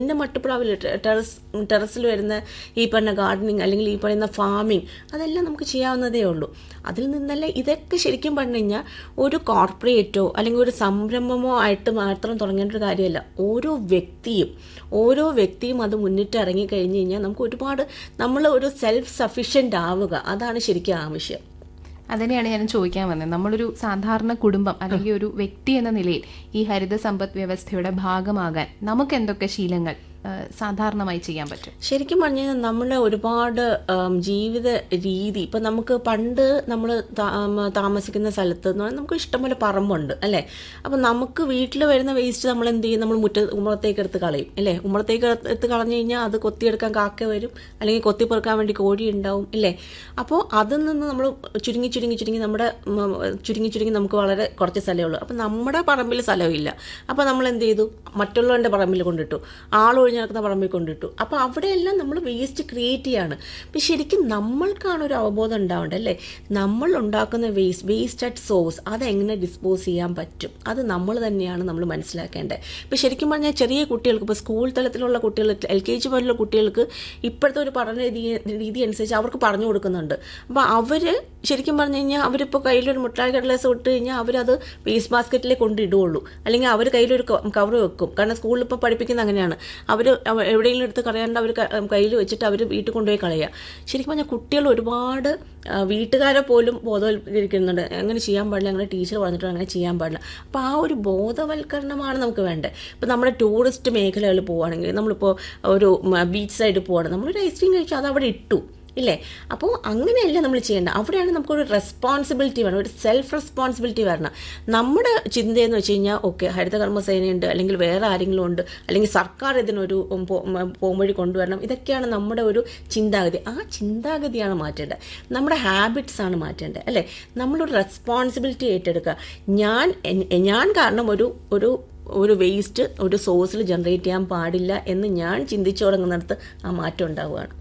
പിന്നെ മട്ടുപ്ലാവിൽ ടെറസ് ടെറസിൽ വരുന്ന ഈ പറഞ്ഞ ഗാർഡനിങ് അല്ലെങ്കിൽ ഈ പറയുന്ന ഫാമിംഗ് അതെല്ലാം നമുക്ക് ചെയ്യാവുന്നതേ ഉള്ളൂ അതിൽ നിന്നെല്ലാം ഇതൊക്കെ ശരിക്കും പറഞ്ഞു കഴിഞ്ഞാൽ ഒരു കോർപ്പറേറ്റോ അല്ലെങ്കിൽ ഒരു സംരംഭമോ ആയിട്ട് മാത്രം തുടങ്ങേണ്ട ഒരു കാര്യമല്ല ഓരോ വ്യക്തിയും ഓരോ വ്യക്തിയും അത് മുന്നിട്ട് ഇറങ്ങി കഴിഞ്ഞ് കഴിഞ്ഞാൽ നമുക്ക് ഒരുപാട് നമ്മൾ ഒരു സെൽഫ് സഫീഷ്യൻ്റ് ആവുക അതാണ് ശരിക്കും ആവശ്യം അതിനെയാണ് ഞാൻ ചോദിക്കാൻ വന്നത് നമ്മളൊരു സാധാരണ കുടുംബം അല്ലെങ്കിൽ ഒരു വ്യക്തി എന്ന നിലയിൽ ഈ ഹരിത സമ്പദ് വ്യവസ്ഥയുടെ ഭാഗമാകാൻ നമുക്ക് എന്തൊക്കെ ശീലങ്ങൾ ആ, സാധാരണമായി ചെയ്യാൻ പറ്റും ശരിക്കും പറഞ്ഞു കഴിഞ്ഞാൽ നമ്മുടെ ഒരുപാട് ഉം, ജീവിത രീതി ഇപ്പം നമുക്ക് പണ്ട് നമ്മൾ താമസിക്കുന്ന സ്ഥലത്ത് എന്ന് പറഞ്ഞാൽ നമുക്ക് ഇഷ്ടംപോലെ പറമ്പുണ്ട് അല്ലേ അപ്പം നമുക്ക് വീട്ടിൽ വരുന്ന വേസ്റ്റ് നമ്മൾ എന്ത് ചെയ്യും നമ്മൾ മുറ്റ ഉമ്മറത്തേക്ക് എടുത്ത് കളയും അല്ലേ ഉമ്മറത്തേക്ക് എടുത്ത് കളഞ്ഞു കഴിഞ്ഞാൽ അത് കൊത്തിയെടുക്കാൻ കാക്ക വരും അല്ലെങ്കിൽ കൊത്തിപ്പെറുക്കാൻ വേണ്ടി കോഴി ഉണ്ടാവും ഇല്ലേ അപ്പോൾ അതിൽ നിന്ന് നമ്മൾ ചുരുങ്ങി ചുരുങ്ങി ചുരുങ്ങി നമ്മുടെ ഉം, ചുരുങ്ങി ചുരുങ്ങി നമുക്ക് വളരെ കുറച്ച് സ്ഥലമേ ഉള്ളൂ അപ്പം നമ്മുടെ പറമ്പിൽ സ്ഥലമില്ല അപ്പോൾ നമ്മൾ എന്ത് ചെയ്തു മറ്റുള്ളവരുടെ പറമ്പിൽ കൊണ്ടിട്ടു ആൾ ഒഴിഞ്ഞ് നടക്കുന്ന പറമ്പിൽ കൊണ്ടിട്ടു അപ്പോൾ അവിടെയെല്ലാം നമ്മൾ വേസ്റ്റ് ക്രിയേറ്റ് ചെയ്യാണ് അപ്പം ശരിക്കും നമ്മൾക്കാണ് ഒരു അവബോധം ഉണ്ടാവേണ്ടത് അല്ലേ നമ്മൾ ഉണ്ടാക്കുന്ന വേസ്റ്റ് വേസ്റ്റ് അറ്റ് സോഴ്സ് അതെങ്ങനെ ഡിസ്പോസ് ചെയ്യാൻ പറ്റും അത് നമ്മൾ തന്നെയാണ് നമ്മൾ മനസ്സിലാക്കേണ്ടത് ഇപ്പം ശരിക്കും പറഞ്ഞാൽ ചെറിയ കുട്ടികൾക്ക് ഇപ്പോൾ സ്കൂൾ തലത്തിലുള്ള കുട്ടികൾ എൽ കെ ജി പോലുള്ള കുട്ടികൾക്ക് ഇപ്പോഴത്തെ ഒരു പഠന രീതി രീതി അനുസരിച്ച് അവർക്ക് പറഞ്ഞു കൊടുക്കുന്നുണ്ട് അപ്പോൾ അവർ ശരിക്കും പറഞ്ഞു കഴിഞ്ഞാൽ അവരിപ്പോൾ കയ്യിലൊരു മുട്ടായി കടലാസ് ഇട്ട് കഴിഞ്ഞാൽ അവരത് വേസ്റ്റ് ബാസ്ക്കറ്റിലേക്ക് കൊണ്ടിടുകയുള്ളൂ അല്ലെങ്കിൽ അവർ കയ്യിലൊരു കവർ വെക്കും കാരണം സ്കൂളിൽ ഇപ്പോൾ പഠിപ്പിക്കുന്നത് അങ്ങനെയാണ് അവർ എവിടെയെങ്കിലും എടുത്ത് കളയാണ്ട് അവർ കയ്യിൽ വെച്ചിട്ട് അവർ വീട്ടിൽ കൊണ്ടുപോയി കളയുക ശരിക്കും പറഞ്ഞാൽ കുട്ടികൾ ഒരുപാട് ആ, വീട്ടുകാരെ പോലും ബോധവൽക്കരിക്കുന്നുണ്ട് അങ്ങനെ ചെയ്യാൻ പാടില്ല അങ്ങനെ ടീച്ചർ പറഞ്ഞിട്ട് അങ്ങനെ ചെയ്യാൻ പാടില്ല അപ്പോൾ ആ ഒരു ബോധവൽക്കരണമാണ് നമുക്ക് വേണ്ടത് ഇപ്പോൾ നമ്മുടെ ടൂറിസ്റ്റ് മേഖലകളിൽ പോവുകയാണെങ്കിൽ നമ്മളിപ്പോൾ ഒരു ബീച്ച് സൈഡിൽ പോവുകയാണ് നമ്മളൊരു ഐസ്ക്രീം കഴിച്ചു അത് അവിടെ ഇട്ടു ഇല്ലേ അപ്പോൾ അങ്ങനെയല്ല നമ്മൾ ചെയ്യേണ്ടത് അവിടെയാണ് നമുക്കൊരു റെസ്പോൺസിബിലിറ്റി വേണം ഒരു സെൽഫ് റെസ്പോൺസിബിലിറ്റി വരണം നമ്മുടെ ചിന്തയെന്ന് വെച്ച് കഴിഞ്ഞാൽ ഓക്കെ ഹരിതകർമ്മസേനയുണ്ട് അല്ലെങ്കിൽ വേറെ ആരെങ്കിലും ഉണ്ട് അല്ലെങ്കിൽ സർക്കാർ ഇതിനൊരു ഉം, പോ- ഉം, പോംവഴി കൊണ്ടുവരണം ഇതൊക്കെയാണ് നമ്മുടെ ഒരു ചിന്താഗതി ആ ചിന്താഗതിയാണ് മാറ്റേണ്ടത് നമ്മുടെ ഹാബിറ്റ്സ് ആണ് മാറ്റേണ്ടത് അല്ലേ നമ്മളൊരു റെസ്പോൺസിബിലിറ്റി ഏറ്റെടുക്കുക ഞാൻ എൻ- ഞാൻ കാരണം ഒരു ഒരു ഒരു വേസ്റ്റ് ഒരു സോഴ്സിൽ ജനറേറ്റ് ചെയ്യാൻ പാടില്ല എന്ന് ഞാൻ ചിന്തിച്ചു തുടങ്ങുന്നിടത്ത് ആ മാറ്റം ഉണ്ടാവുകയാണ്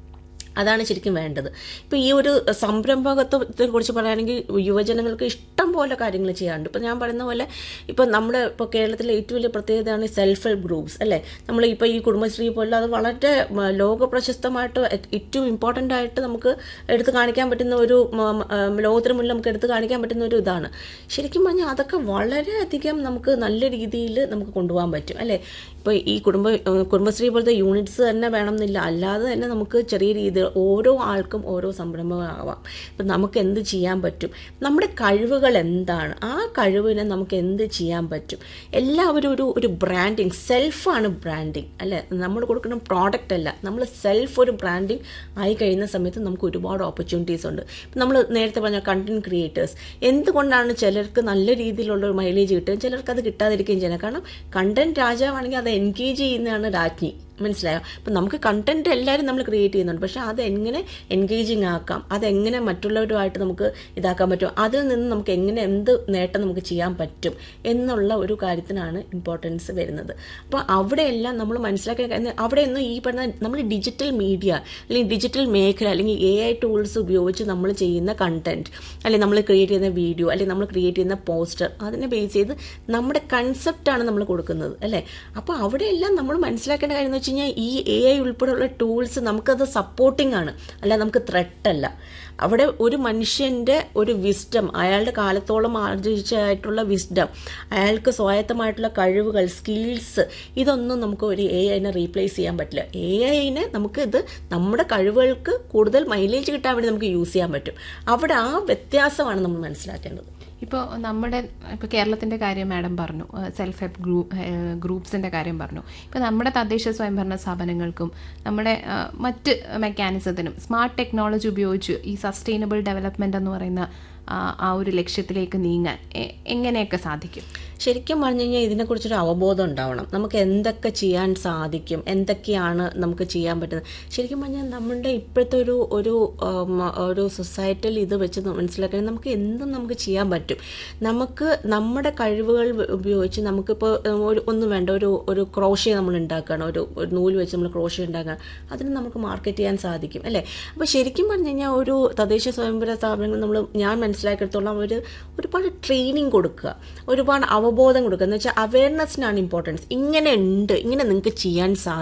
അതാണ് ശരിക്കും വേണ്ടത് ഇപ്പോൾ ഈ ഒരു സംരംഭകത്വത്തെ കുറിച്ച് പറയുകയാണെങ്കിൽ യുവജനങ്ങൾക്ക് ഇഷ്ടം പോലെ കാര്യങ്ങൾ ചെയ്യാറുണ്ട് ഇപ്പോൾ ഞാൻ പറയുന്ന പോലെ ഇപ്പോൾ നമ്മുടെ ഇപ്പോൾ കേരളത്തിലെ ഏറ്റവും വലിയ പ്രത്യേകതയാണ് സെൽഫ് ഹെൽപ്പ് ഗ്രൂപ്പ്സ് അല്ലേ നമ്മൾ ഇപ്പോൾ ഈ കുടുംബശ്രീ പോലെ അത് വളരെ ഉം, ലോക പ്രശസ്തമായിട്ട് ഏ- ഏറ്റവും ഇമ്പോർട്ടൻ്റ് ആയിട്ട് നമുക്ക് എടുത്തു കാണിക്കാൻ പറ്റുന്ന ഒരു ഉം, ഉം, ലോകത്തിന് മുന്നിൽ നമുക്ക് എടുത്തു കാണിക്കാൻ പറ്റുന്ന ഒരു ഇതാണ് ശരിക്കും പറഞ്ഞാൽ അതൊക്കെ വളരെയധികം നമുക്ക് നല്ല രീതിയിൽ നമുക്ക് കൊണ്ടുപോകാൻ പറ്റും അല്ലേ ഇപ്പോൾ ഈ കുടുംബ ഏഹ് കുടുംബശ്രീ പോലത്തെ യൂണിറ്റ്സ് തന്നെ വേണമെന്നില്ല അല്ലാതെ തന്നെ നമുക്ക് ചെറിയ രീതിയിൽ ഓരോ ആൾക്കും ഓരോ സംരംഭമാവാം ഇപ്പം നമുക്ക് എന്ത് ചെയ്യാൻ പറ്റും നമ്മുടെ കഴിവുകൾ എന്താണ് ആ കഴിവിനെ നമുക്ക് എന്ത് ചെയ്യാൻ പറ്റും എല്ലാവരും ഒരു ഒരു ബ്രാൻഡിങ് സെൽഫാണ് ബ്രാൻഡിങ് അല്ലേ നമ്മൾ കൊടുക്കുന്ന പ്രോഡക്റ്റ് അല്ല നമ്മൾ സെൽഫ് ഒരു ബ്രാൻഡിങ് ആയി കഴിയുന്ന സമയത്ത് നമുക്ക് ഒരുപാട് ഓപ്പർച്യൂണിറ്റീസ് ഉണ്ട് ഇപ്പം നമ്മൾ നേരത്തെ പറഞ്ഞ കണ്ടന്റ് ക്രിയേറ്റേഴ്സ് എന്തുകൊണ്ടാണ് ചിലർക്ക് നല്ല രീതിയിലുള്ള ഒരു മൈലേജ് കിട്ടുകയും ചിലർക്ക് അത് കിട്ടാതിരിക്കുകയും ചെയ്യുന്നത് കാരണം കണ്ടന്റ് രാജാവാണെങ്കിൽ അത് എൻഗേജ് ചെയ്യുന്നതാണ് രാജ്ഞി മനസ്സിലായോ അപ്പം നമുക്ക് കണ്ടന്റ് എല്ലാവരും നമ്മൾ ക്രിയേറ്റ് ചെയ്യുന്നുണ്ട് പക്ഷെ അത് എങ്ങനെ എൻഗേജിങ് ആക്കാം അതെങ്ങനെ മറ്റുള്ളവരുമായിട്ട് നമുക്ക് ഇതാക്കാൻ പറ്റും അതിൽ നിന്ന് നമുക്ക് എങ്ങനെ എന്ത് നേട്ടം നമുക്ക് ചെയ്യാൻ പറ്റും എന്നുള്ള ഒരു കാര്യത്തിനാണ് ഇമ്പോർട്ടൻസ് വരുന്നത് അപ്പോൾ അവിടെയെല്ലാം നമ്മൾ മനസ്സിലാക്കിയ കാര്യം അവിടെയൊന്നും ഈ പറഞ്ഞ നമ്മൾ ഡിജിറ്റൽ മീഡിയ അല്ലെങ്കിൽ ഡിജിറ്റൽ മേഖല അല്ലെങ്കിൽ എ ഐ ടൂൾസ് ഉപയോഗിച്ച് നമ്മൾ ചെയ്യുന്ന കണ്ടന്റ് അല്ലെങ്കിൽ നമ്മൾ ക്രിയേറ്റ് ചെയ്യുന്ന വീഡിയോ അല്ലെങ്കിൽ നമ്മൾ ക്രിയേറ്റ് ചെയ്യുന്ന പോസ്റ്റർ അതിനെ ബേസ് ചെയ്ത് നമ്മുടെ കൺസെപ്റ്റാണ് നമ്മൾ കൊടുക്കുന്നത് അല്ലേ അപ്പോൾ അവിടെയെല്ലാം നമ്മൾ മനസ്സിലാക്കേണ്ട കാര്യം എന്ന് വെച്ച് കഴിഞ്ഞാൽ ഈ എ ഐ ഉൾപ്പെടെയുള്ള ടൂൾസ് നമുക്കത് സപ്പോർട്ടിംഗ് ആണ് അല്ല നമുക്ക് ത്രെട്ട് അല്ല അവിടെ ഒരു മനുഷ്യൻ്റെ ഒരു വിസ്ഡം അയാളുടെ കാലത്തോളം ആർജിച്ചായിട്ടുള്ള വിസ്ഡം അയാൾക്ക് സ്വായത്തമായിട്ടുള്ള കഴിവുകൾ സ്കിൽസ് ഇതൊന്നും നമുക്ക് ഒരു എ ഐനെ റീപ്ലേസ് ചെയ്യാൻ പറ്റില്ല എ ഐനെ നമുക്ക് ഇത് നമ്മുടെ കഴിവുകൾക്ക് കൂടുതൽ മൈലേജ് കിട്ടാൻ വേണ്ടി നമുക്ക് യൂസ് ചെയ്യാൻ പറ്റും അവിടെ ആ വ്യത്യാസമാണ് നമ്മൾ മനസ്സിലാക്കേണ്ടത് ഇപ്പോൾ നമ്മുടെ ഇപ്പോൾ കേരളത്തിൻ്റെ കാര്യം മാഡം പറഞ്ഞു സെൽഫ് ഹെൽപ്പ് ഗ്രൂപ്പ് ഗ്രൂപ്പ്സിൻ്റെ കാര്യം പറഞ്ഞു ഇപ്പോൾ നമ്മുടെ തദ്ദേശ സ്വയംഭരണ സ്ഥാപനങ്ങൾക്കും നമ്മുടെ ആ, മറ്റ് മെക്കാനിസത്തിനും സ്മാർട്ട് ടെക്നോളജി ഉപയോഗിച്ച് ഈ സസ്റ്റൈനബിൾ ഡെവലപ്മെൻ്റ് എന്ന് പറയുന്ന ആ, ആ ഒരു ലക്ഷ്യത്തിലേക്ക് നീങ്ങാൻ എ- എങ്ങനെയൊക്കെ സാധിക്കും ശരിക്കും പറഞ്ഞു കഴിഞ്ഞാൽ ഇതിനെക്കുറിച്ചൊരു അവബോധം ഉണ്ടാവണം നമുക്ക് എന്തൊക്കെ ചെയ്യാൻ സാധിക്കും എന്തൊക്കെയാണ് നമുക്ക് ചെയ്യാൻ പറ്റുന്നത് ശരിക്കും പറഞ്ഞാൽ നമ്മളുടെ ഇപ്പോഴത്തെ ഒരു ഒരു ഉം, ഒരു സൊസൈറ്റിയിൽ ഇത് വെച്ച് മനസ്സിലാക്കാൻ നമുക്ക് എന്തും നമുക്ക് ചെയ്യാൻ പറ്റും നമുക്ക് നമ്മുടെ കഴിവുകൾ ഉപയോഗിച്ച് നമുക്കിപ്പോൾ ഒരു ഒന്നും വേണ്ട ഒരു ഒരു ക്രോഷ്യ നമ്മൾ ഉണ്ടാക്കണം ഒരു ഒരു നൂല് വെച്ച് നമ്മൾ ക്രോഷ്യ ഉണ്ടാക്കണം അതിന് നമുക്ക് മാർക്കറ്റ് ചെയ്യാൻ സാധിക്കും അല്ലേ അപ്പോൾ ശരിക്കും പറഞ്ഞു കഴിഞ്ഞാൽ ഒരു തദ്ദേശ സ്വയംഭരണ സ്ഥാപനങ്ങൾ നമ്മൾ ഞാൻ മനസ്സിലാക്കിയെടുത്തോളം അവർ ഒരുപാട് ട്രെയിനിങ് കൊടുക്കുക ഒരുപാട് അവബോധം കൊടുക്കുക എന്ന് വെച്ചാൽ അവയർനെസ്സിനാണ് ഇമ്പോർട്ടൻസ് ഇങ്ങനെ ഉണ്ട് ഇങ്ങനെ നിങ്ങൾക്ക് ചെയ്യാൻ സാധിക്കും